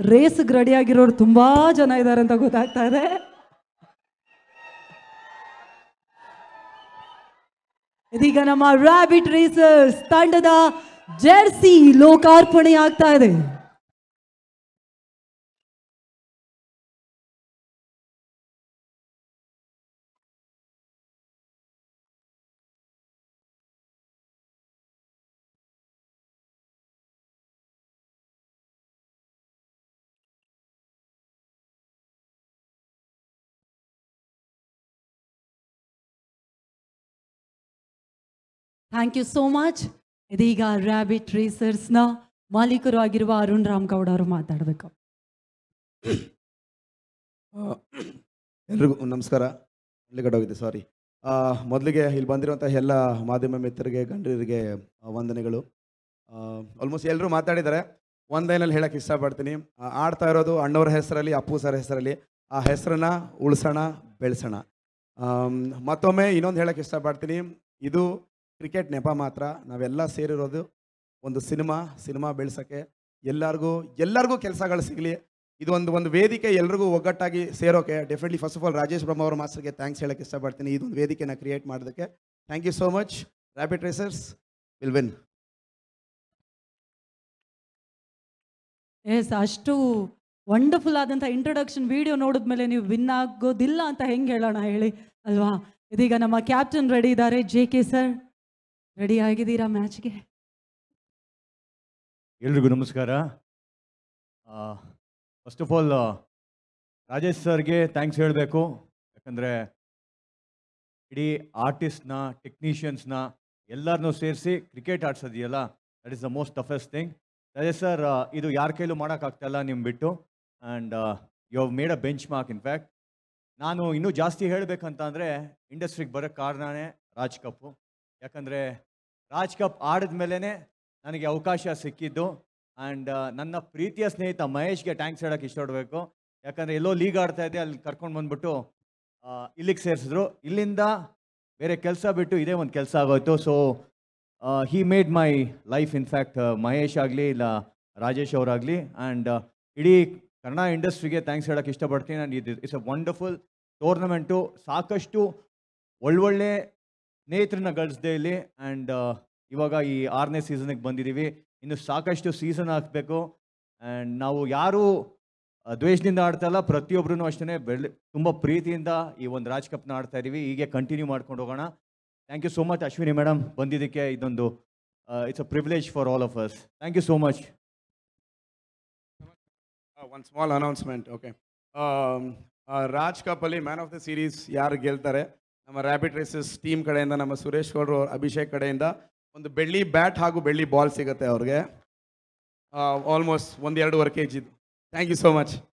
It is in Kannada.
ರೇಸ್ಗೆ ರೆಡಿ ಆಗಿರೋರು ತುಂಬಾ ಜನ ಇದ್ದಾರೆ ಅಂತ ಗೊತ್ತಾಗ್ತಾ ಇದೆ ಇದೀಗ ನಮ್ಮ ರ್ಯಾಬಿಟ್ ರೇಸರ್ಸ್ ತಂಡದ ಜೆರ್ಸಿ ಲೋಕಾರ್ಪಣೆ ಆಗ್ತಾ ಇದೆ ಥ್ಯಾಂಕ್ ಯು ಸೋ ಮಚ್ ಇದೀಗ ರ್ಯಾಬಿಟ್ ರೇಸರ್ಸ್ನ ಮಾಲೀಕರು ಆಗಿರುವ ಅರುಣ್ ರಾಮ್ಗೌಡ ಅವರು ಮಾತಾಡಬೇಕು ಆ, ಎಲ್ರಿಗೂ ನಮಸ್ಕಾರ ಇಲ್ಲಿ ಹೋಗಿದೆ ಸಾರಿ ಮೊದಲಿಗೆ ಇಲ್ಲಿ ಬಂದಿರುವಂಥ ಎಲ್ಲ ಮಾಧ್ಯಮ ಮಿತ್ರರಿಗೆ ಗಂಡರಿಗೆ ಆ, ವಂದನೆಗಳು ಆಲ್ಮೋಸ್ಟ್ ಎಲ್ಲರೂ ಮಾತಾಡಿದ್ದಾರೆ ಒಂದು ಲೈನಲ್ಲಿ ಹೇಳಕ್ಕೆ ಇಷ್ಟಪಡ್ತೀನಿ ಆ, ಆಡ್ತಾ ಇರೋದು ಅಣ್ಣವ್ರ ಹೆಸರಲ್ಲಿ ಅಪ್ಪು ಸರ್ ಹೆಸರಲ್ಲಿ ಆ ಹೆಸರನ್ನ ಉಳಿಸೋಣ ಬೆಳೆಸೋಣ ಆಮ್, ಮತ್ತೊಮ್ಮೆ ಇನ್ನೊಂದು ಹೇಳಕ್ಕೆ ಇಷ್ಟಪಡ್ತೀನಿ ಇದು ಕ್ರಿಕೆಟ್ ನೆಪ ಮಾತ್ರ ನಾವೆಲ್ಲ ಸೇರಿರೋದು ಒಂದು ಸಿನಿಮಾ ಸಿನಿಮಾ ಬೆಳೆಸೋಕ್ಕೆ ಎಲ್ಲರಿಗೂ ಎಲ್ಲರಿಗೂ ಕೆಲಸಗಳು ಸಿಗಲಿ ಇದು ಒಂದು ಒಂದು ವೇದಿಕೆ ಎಲ್ರಿಗೂ ಒಗ್ಗಟ್ಟಾಗಿ ಸೇರೋಕೆ definitely first of all Rajesh Brahma ಅವರ ಮಾಸ್ಟರ್ಗೆ ಥ್ಯಾಂಕ್ಸ್ ಹೇಳಕ್ಕೆ ಇಷ್ಟಪಡ್ತೀನಿ ಇದೊಂದು ವೇದಿಕೆನ ಕ್ರಿಯೇಟ್ ಮಾಡೋದಕ್ಕೆ thank you so much rapid racers will win yes ಅಷ್ಟು ವಂಡರ್ಫುಲ್ ಆದಂಥ ಇಂಟ್ರೊಡಕ್ಷನ್ ವಿಡಿಯೋ ನೋಡಿದ್ಮೇಲೆ ನೀವು ವಿನ್ ಆಗೋದಿಲ್ಲ ಅಂತ ಹೆಂಗೆ ಹೇಳೋಣ ಹೇಳಿ ಅಲ್ವಾ ಇದೀಗ ನಮ್ಮ ಕ್ಯಾಪ್ಟನ್ ರೆಡಿ ಇದ್ದಾರೆ ಜೆ ಕೆ ಸರ್ ರೆಡಿ ಆಗಿದ್ದೀರಾ ಮ್ಯಾಚ್ಗೆ ಎಲ್ರಿಗೂ ನಮಸ್ಕಾರ ಫಸ್ಟ್ ಆಫ್ ಆಲ್ ರಾಜೇಶ್ ಸರ್ಗೆ ಥ್ಯಾಂಕ್ಸ್ ಹೇಳಬೇಕು ಯಾಕಂದರೆ ಇಡೀ ಆರ್ಟಿಸ್ಟ್ನ ಟೆಕ್ನಿಷಿಯನ್ಸ್ನ ಎಲ್ಲರನ್ನೂ ಸೇರಿಸಿ ಕ್ರಿಕೆಟ್ ಆಡ್ಸೋದಿಯಲ್ಲ that is the most toughest thing Rajesh sir ಇದು ಯಾರ ಕೈಲೂ ಮಾಡೋಕ್ಕಾಗ್ತಾಯಿಲ್ಲ ನಿಮ್ಮ ಬಿಟ್ಟು and you have made a benchmark in fact ನಾನು ಇನ್ನೂ ಜಾಸ್ತಿ ಹೇಳಬೇಕಂತ ಅಂದರೆ ಇಂಡಸ್ಟ್ರಿಗೆ ಬರೋಕ್ಕೆ ಕಾರಣನೇ ರಾಜ್ ಕಪ್ಪು ಯಾಕಂದರೆ ರಾಜ್ ಕಪ್ ಆಡಿದ ಮೇಲೇ ನನಗೆ ಅವಕಾಶ ಸಿಕ್ಕಿದ್ದು ಆ್ಯಂಡ್ ನನ್ನ ಪ್ರೀತಿಯ ಸ್ನೇಹಿತ ಮಹೇಶ್ಗೆ ಟ್ಯಾಂಕ್ಸ್ ಹೇಳೋಕ್ಕೆ ಇಷ್ಟಪಡಬೇಕು ಯಾಕಂದರೆ ಎಲ್ಲೋ ಲೀಗ್ ಆಡ್ತಾ ಇದ್ದೆ ಅಲ್ಲಿ ಕರ್ಕೊಂಡು ಬಂದ್ಬಿಟ್ಟು ಇಲ್ಲಿಗೆ ಸೇರಿಸಿದ್ರು ಇಲ್ಲಿಂದ ಬೇರೆ ಕೆಲಸ ಬಿಟ್ಟು ಇದೇ ಒಂದು ಕೆಲಸ ಆಗೋಯ್ತು so he made my life in fact Mahesh ಆಗಲಿ ಇಲ್ಲ ರಾಜೇಶ್ ಅವರಾಗಲಿ ಆ್ಯಂಡ್ ಇಡೀ ಕನ್ನಡ ಇಂಡಸ್ಟ್ರಿಗೆ ಥ್ಯಾಂಕ್ಸ್ ಹೇಳೋಕ್ಕೆ ಇಷ್ಟಪಡ್ತೀನಿ ಆ್ಯಂಡ್ ಇದು ಇಟ್ಸ್ ಅ ವಂಡರ್ಫುಲ್ ಟೂರ್ನಮೆಂಟು ಸಾಕಷ್ಟು ಒಳ್ಳೊಳ್ಳೆ ಸ್ನೇಹಿತರನ್ನ ಗಳಿಸ್ದೆ ಇಲ್ಲಿ ಆ್ಯಂಡ್ ಇವಾಗ ಈ ಆರನೇ ಸೀಸನ್ಗೆ ಬಂದಿದ್ದೀವಿ ಇನ್ನು ಸಾಕಷ್ಟು ಸೀಸನ್ ಹಾಕಬೇಕು ಆ್ಯಂಡ್ ನಾವು ಯಾರು ಆ, ದ್ವೇಷದಿಂದ ಆಡ್ತಾ ಇಲ್ಲ ಪ್ರತಿಯೊಬ್ಬರೂ ಅಷ್ಟೇ ಬೆಳೆ ತುಂಬ ಪ್ರೀತಿಯಿಂದ ಈ ಒಂದು ರಾಜ್ ಕಪ್ನ ಆಡ್ತಾ ಇದ್ದೀವಿ ಹೀಗೆ ಕಂಟಿನ್ಯೂ ಮಾಡ್ಕೊಂಡು ಹೋಗೋಣ thank you so much Ashwini madam ಬಂದಿದ್ದಕ್ಕೆ ಇದೊಂದು it's a privilege for all of us thank you so much one small announcement okay Raj ಕಪ್ಪಲ್ಲಿ ಮ್ಯಾನ್ ಆಫ್ ದ ಸೀರೀಸ್ ಯಾರು ಗೆಲ್ತಾರೆ ನಮ್ಮ ರ್ಯಾಬಿಟ್ ರೇಸಸ್ ಟೀಮ್ ಕಡೆಯಿಂದ ನಮ್ಮ ಸುರೇಶ್ ಗೌಡ್ರು ಅಭಿಷೇಕ್ ಕಡೆಯಿಂದ ಒಂದು ಬೆಳ್ಳಿ ಬ್ಯಾಟ್ ಹಾಗೂ ಬೆಳ್ಳಿ ಬಾಲ್ ಸಿಗುತ್ತೆ ಅವ್ರಿಗೆ ಆಲ್ಮೋಸ್ಟ್ ಒಂದು ಎರಡೂವರೆ ಕೆ ಜಿದು ಥ್ಯಾಂಕ್ ಯು ಸೋ ಮಚ್